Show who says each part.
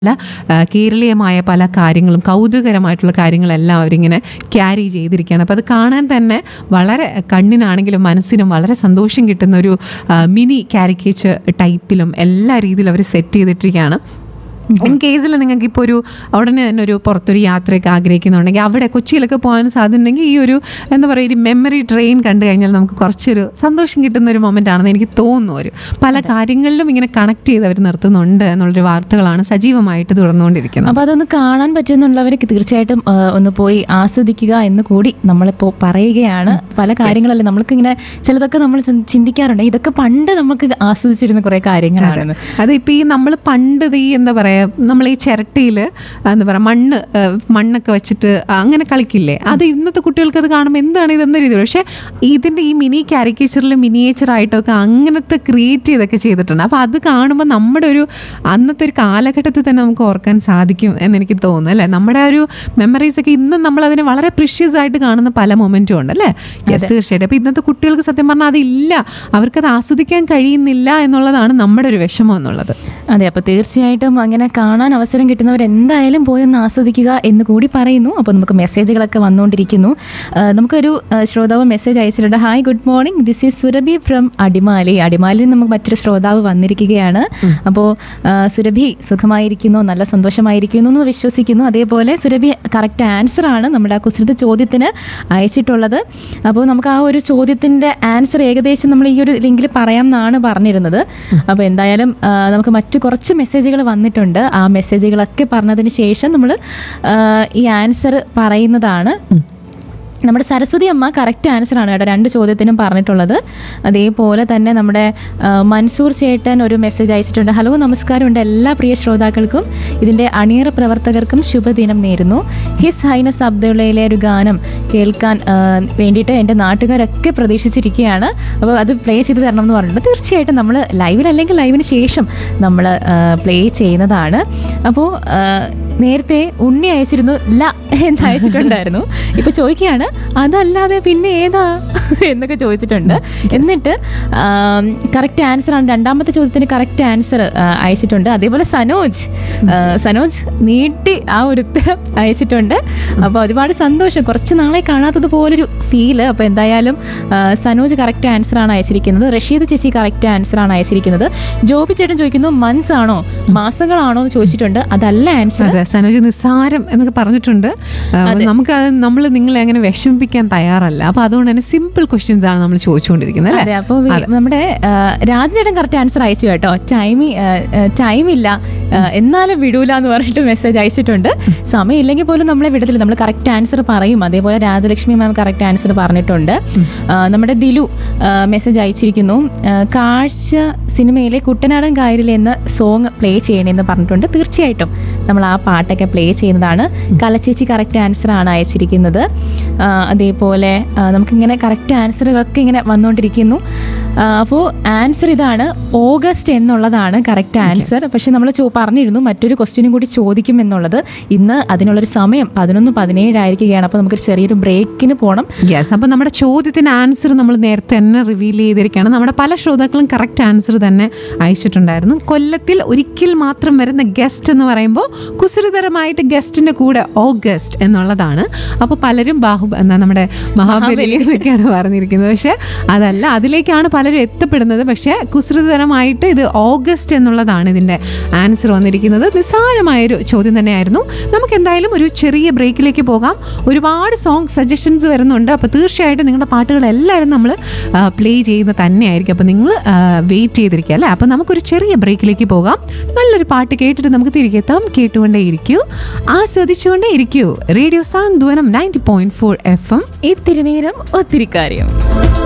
Speaker 1: പല ആ, കേരളീയമായ പല കാര്യങ്ങളും കൗതുകരമായിട്ടുള്ള കാര്യങ്ങളെല്ലാം അവരിങ്ങനെ ക്യാരി ചെയ്തിരിക്കുകയാണ് അപ്പോൾ അത് കാണാൻ തന്നെ വളരെ കണ്ണിനാണെങ്കിലും മനസ്സിനും വളരെ സന്തോഷം കിട്ടുന്ന ഒരു ആ, മിനി കാരിക്കേച്ചർ ടൈപ്പിലും എല്ലാ രീതിയിലും അവർ സെറ്റ് ചെയ്തിട്ടിരിക്കുകയാണ് ഇൻ കേസിൽ നിങ്ങൾക്ക് ഇപ്പോൾ ഒരു ഉടനെ തന്നെ ഒരു പുറത്തൊരു യാത്രയൊക്കെ ആഗ്രഹിക്കുന്നുണ്ടെങ്കിൽ അവിടെ കൊച്ചിയിലൊക്കെ പോകാൻ സാധ്യതയുണ്ടെങ്കിൽ ഈ ഒരു എന്താ പറയുക ഒരു മെമ്മറി ട്രെയിൻ കണ്ടു കഴിഞ്ഞാൽ നമുക്ക് കുറച്ചൊരു സന്തോഷം കിട്ടുന്ന ഒരു മൊമെൻ്റ് ആണെന്ന് എനിക്ക് തോന്നുന്നു ഒരു പല കാര്യങ്ങളിലും ഇങ്ങനെ കണക്ട് ചെയ്ത് അവർ നിർത്തുന്നുണ്ട് എന്നുള്ളൊരു വാർത്തകളാണ് സജീവമായിട്ട് തുടർന്നുകൊണ്ടിരിക്കുന്നത്
Speaker 2: അപ്പോൾ അതൊന്ന് കാണാൻ പറ്റുന്നുള്ളവർക്ക് തീർച്ചയായിട്ടും ആ, ഒന്ന് പോയി ആസ്വദിക്കുക എന്ന് കൂടി നമ്മളിപ്പോൾ പറയുകയാണ് പല കാര്യങ്ങളല്ലേ നമ്മൾക്കിങ്ങനെ ചിലതൊക്കെ നമ്മൾ ചിന്ത- ചിന്തിക്കാറുണ്ട് ഇതൊക്കെ പണ്ട് നമുക്ക് ആസ്വദിച്ചിരുന്ന കുറേ കാര്യങ്ങളാണ്
Speaker 1: അത് ഇപ്പോൾ ഈ നമ്മൾ പണ്ട് ഇത് ഈ എന്താ പറയുക നമ്മൾ ഈ ചിരട്ടിയിൽ എന്താ പറയുക മണ്ണ് ആ, മണ്ണൊക്കെ വെച്ചിട്ട് അങ്ങനെ കളിക്കില്ലേ അത് ഇന്നത്തെ കുട്ടികൾക്ക് അത് കാണുമ്പോൾ എന്താണ് ഇതെന്ന രീതിയിൽ പക്ഷേ ഇതിൻ്റെ ഈ മിനി കാരിക്കേച്ചറിൽ മിനിയേച്ചറായിട്ടൊക്കെ അങ്ങനത്തെ ക്രിയേറ്റ് ചെയ്തൊക്കെ ചെയ്തിട്ടുണ്ട് അപ്പോൾ അത് കാണുമ്പോൾ നമ്മുടെ ഒരു അന്നത്തെ ഒരു കാലഘട്ടത്തിൽ തന്നെ നമുക്ക് ഓർക്കാൻ സാധിക്കും എന്നെനിക്ക് തോന്നുന്നു അല്ലേ നമ്മുടെ ആ ഒരു മെമ്മറീസ് ഒക്കെ ഇന്നും നമ്മൾ അതിനെ വളരെ പ്രിഷ്യസ് ആയിട്ട് കാണുന്ന പല മൊമെൻറ്റും ഉണ്ട് അല്ലേ യെസ് തീർച്ചയായിട്ടും അപ്പോൾ ഇന്നത്തെ കുട്ടികൾക്ക് സത്യം പറഞ്ഞാൽ അതില്ല അവർക്കത് ആസ്വദിക്കാൻ കഴിയുന്നില്ല എന്നുള്ളതാണ് നമ്മുടെ ഒരു വിഷമം എന്നുള്ളത്
Speaker 2: അതെ അപ്പോൾ തീർച്ചയായിട്ടും അങ്ങനെ കാണാൻ അവസരം കിട്ടുന്നവർ എന്തായാലും പോയി ഒന്ന് ആസ്വദിക്കുക എന്ന് കൂടി പറയുന്നു അപ്പോൾ നമുക്ക് മെസ്സേജുകളൊക്കെ വന്നുകൊണ്ടിരിക്കുന്നു ആ, നമുക്കൊരു ആ, ശ്രോതാവ് മെസ്സേജ് അയച്ചിട്ടുണ്ട് hi good morning this is Surabhi from Adimali അടിമാലിയിൽ നമുക്ക് മറ്റൊരു ശ്രോതാവ് വന്നിരിക്കുകയാണ് അപ്പോൾ ആ, സുരഭി സുഖമായിരിക്കുന്നു നല്ല സന്തോഷമായിരിക്കുന്നു എന്ന് വിശ്വസിക്കുന്നു അതേപോലെ സുരഭി കറക്റ്റ് ആൻസർ ആണ് നമ്മുടെ ആ കുസൃത ചോദ്യത്തിന് അയച്ചിട്ടുള്ളത് അപ്പോൾ നമുക്ക് ആ ഒരു ചോദ്യത്തിൻ്റെ ആൻസർ ഏകദേശം നമ്മൾ ഈ ഒരു ലിങ്കിൽ പറയാം എന്നാണ് പറഞ്ഞിരുന്നത് അപ്പോൾ എന്തായാലും ആ, നമുക്ക് മറ്റു കുറച്ച് മെസ്സേജുകൾ വന്നിട്ടുണ്ട് ആ മെസ്സേജുകളൊക്കെ പറഞ്ഞതിന് ശേഷം നമ്മൾ ഈ ആൻസർ പറയുന്നതാണ് നമ്മുടെ സരസ്വതി അമ്മ കറക്റ്റ് ആൻസർ ആണ് കേട്ടോ രണ്ട് ചോദ്യത്തിനും പറഞ്ഞിട്ടുള്ളത് അതേപോലെ തന്നെ നമ്മുടെ ആ, മൻസൂർ ചേട്ടൻ ഒരു മെസ്സേജ് അയച്ചിട്ടുണ്ട് ഹലോ നമസ്കാരമുണ്ട് എല്ലാ പ്രിയ ശ്രോതാക്കൾക്കും ഇതിൻ്റെ അണിയറ പ്രവർത്തകർക്കും ശുഭദിനം നേരുന്നു ഹിസ് ഹൈനസ് അബ്ദുള്ളയിലെ ഒരു ഗാനം കേൾക്കാൻ ആ, വേണ്ടിയിട്ട് എൻ്റെ നാട്ടുകാരൊക്കെ പ്രതീക്ഷിച്ചിരിക്കുകയാണ് അപ്പോൾ അത് പ്ലേ ചെയ്ത് തരണം എന്ന് പറഞ്ഞിട്ടുണ്ട് തീർച്ചയായിട്ടും നമ്മൾ ലൈവിലല്ലെങ്കിൽ ലൈവിന് ശേഷം നമ്മൾ പ്ലേ ചെയ്യുന്നതാണ് അപ്പോൾ നേരത്തെ ഉണ്ണി അയച്ചിരുന്നു ല എന്ന് അയച്ചിട്ടുണ്ടായിരുന്നു ഇപ്പൊ ചോദിക്കുകയാണ് അതല്ലാതെ പിന്നെ ഏതാ എന്നൊക്കെ ചോദിച്ചിട്ടുണ്ട് എന്നിട്ട് കറക്റ്റ് ആൻസർ ആണ് രണ്ടാമത്തെ ചോദ്യത്തിന് കറക്റ്റ് ആൻസർ അയച്ചിട്ടുണ്ട് അതേപോലെ സനോജ് ആ, സനോജ് നീട്ടി ആ ഒരു ഉത്തരം അയച്ചിട്ടുണ്ട് അപ്പോൾ ഒരുപാട് സന്തോഷം കുറച്ച് നാളെ കാണാത്തതുപോലൊരു ഫീല് അപ്പോൾ എന്തായാലും ആ, സനോജ് കറക്റ്റ് ആൻസർ ആണ് അയച്ചിരിക്കുന്നത് റഷീദ് ചേച്ചി കറക്റ്റ് ആൻസർ ആണ് അയച്ചിരിക്കുന്നത് ജോബി ചേട്ടൻ ചോദിക്കുന്നു മന്ത്സ് ആണോ മാസങ്ങളാണോ എന്ന് ചോദിച്ചിട്ടുണ്ട് അതല്ല ആൻസർ
Speaker 1: അതെ സനോജ് നിസ്സാരം എന്നൊക്കെ പറഞ്ഞിട്ടുണ്ട് നമുക്ക് അത് നമ്മൾ നിങ്ങളെ അങ്ങനെ വിഷമിപ്പിക്കാൻ തയ്യാറല്ല അപ്പൊ അതുകൊണ്ട് തന്നെ സിമ്പിൾ ക്വസ്റ്റ്യൻസ് ആണ് നമ്മൾ ചോദിച്ചുകൊണ്ടിരിക്കുന്നത്
Speaker 2: അതെ
Speaker 1: അല്ലേ
Speaker 2: അപ്പോൾ നമ്മുടെ ആ, രാജേട്ടൻ കറക്റ്റ് ആൻസർ അയച്ചു കേട്ടോ ടൈം ടൈം ഇല്ല ആ, എന്നാലും വിടൂല എന്ന് പറഞ്ഞിട്ട് മെസ്സേജ് അയച്ചിട്ടുണ്ട് സമയം ഇല്ലെങ്കിൽ പോലും നമ്മളെ വിടത്തില്ല നമ്മൾ കറക്റ്റ് ആൻസർ പറയും അതേപോലെ രാജലക്ഷ്മി മാം കറക്റ്റ് ആൻസർ പറഞ്ഞിട്ടുണ്ട് ആ, നമ്മുടെ ദിലു മെസ്സേജ് അയച്ചിരിക്കുന്നു ആ, കാഴ്ച സിനിമയിലെ കുട്ടനാടൻ കായലിൽ എന്ന സോങ് പ്ലേ ചെയ്യണമെന്ന് പറഞ്ഞിട്ടുണ്ട് തീർച്ചയായിട്ടും നമ്മൾ ആ പാട്ടൊക്കെ പ്ലേ ചെയ്യുന്നതാണ് കലച്ചേച്ചി കറക്റ്റ് ആൻസർ ആണ് അയച്ചിരിക്കുന്നത് ആ, അതേപോലെ ആ, നമുക്കിങ്ങനെ കറക്റ്റ് ആൻസറുകളൊക്കെ ഇങ്ങനെ വന്നുകൊണ്ടിരിക്കുന്നു അപ്പോൾ ആൻസർ ഇതാണ് ഓഗസ്റ്റ് എന്നുള്ളതാണ് കറക്റ്റ് ആൻസർ പക്ഷെ നമ്മൾ ചോ പറഞ്ഞിരുന്നു മറ്റൊരു ക്വസ്റ്റ്യനും കൂടി ചോദിക്കും എന്നുള്ളത് ഇന്ന് അതിനുള്ളൊരു സമയം പതിനൊന്ന് പതിനേഴായിരിക്കുകയാണ് അപ്പോൾ നമുക്കൊരു ചെറിയൊരു ബ്രേക്കിന് പോകണം
Speaker 1: യെസ് അപ്പൊ നമ്മുടെ ചോദ്യത്തിന് ആൻസർ നമ്മൾ നേരത്തെ തന്നെ റിവീൽ ചെയ്തിരിക്കുകയാണ് നമ്മുടെ പല ശ്രോതാക്കളും കറക്റ്റ് ആൻസർ തന്നെ അയച്ചിട്ടുണ്ടായിരുന്നു കൊല്ലത്തിൽ ഒരിക്കൽ മാത്രം വരുന്ന ഗസ്റ്റ് എന്ന് പറയുമ്പോൾ കുസൃതരമായിട്ട് ഗസ്റ്റിന്റെ കൂടെ ഓഗസ്റ്റ് എന്നുള്ളതാണ് അപ്പോൾ പലരും ബാഹു എന്താ നമ്മുടെ മഹാബലി എന്നൊക്കെയാണ് പറഞ്ഞിരിക്കുന്നത് പക്ഷെ അതല്ല അതിലേക്കാണ് പലരും എത്തപ്പെടുന്നത് പക്ഷേ കുസൃതരമായിട്ട് ഇത് ഓഗസ്റ്റ് എന്നുള്ളതാണ് ഇതിന്റെ ആൻസർ വന്നിരിക്കുന്നത് നിസ്സാരമായൊരു ചോദ്യം തന്നെയായിരുന്നു നമുക്ക് എന്തായാലും ഒരു ചെറിയ ബ്രേക്കിലേക്ക് പോകാം ഒരുപാട് സോങ് സജഷൻസ് വരുന്നുണ്ട് അപ്പോൾ തീർച്ചയായിട്ടും നിങ്ങളുടെ പാട്ടുകൾ എല്ലാവരും നമ്മൾ പ്ലേ ചെയ്യുന്ന തന്നെയായിരിക്കും അപ്പോൾ നിങ്ങൾ വെയിറ്റ് ചെയ്തിരിക്കുക അല്ലേ അപ്പോൾ നമുക്കൊരു ചെറിയ ബ്രേക്കിലേക്ക് പോകാം നല്ലൊരു പാട്ട് കേട്ടിട്ട് നമുക്ക് തിരികെ എത്താം കേട്ടുകൊണ്ടേ ഇരിക്കൂ ആസ്വദിച്ചുകൊണ്ടേ ഇരിക്കൂ radio Santhwanam ninety point four F M
Speaker 2: ഇത്തിരി നേരം ഒത്തിരി കാര്യം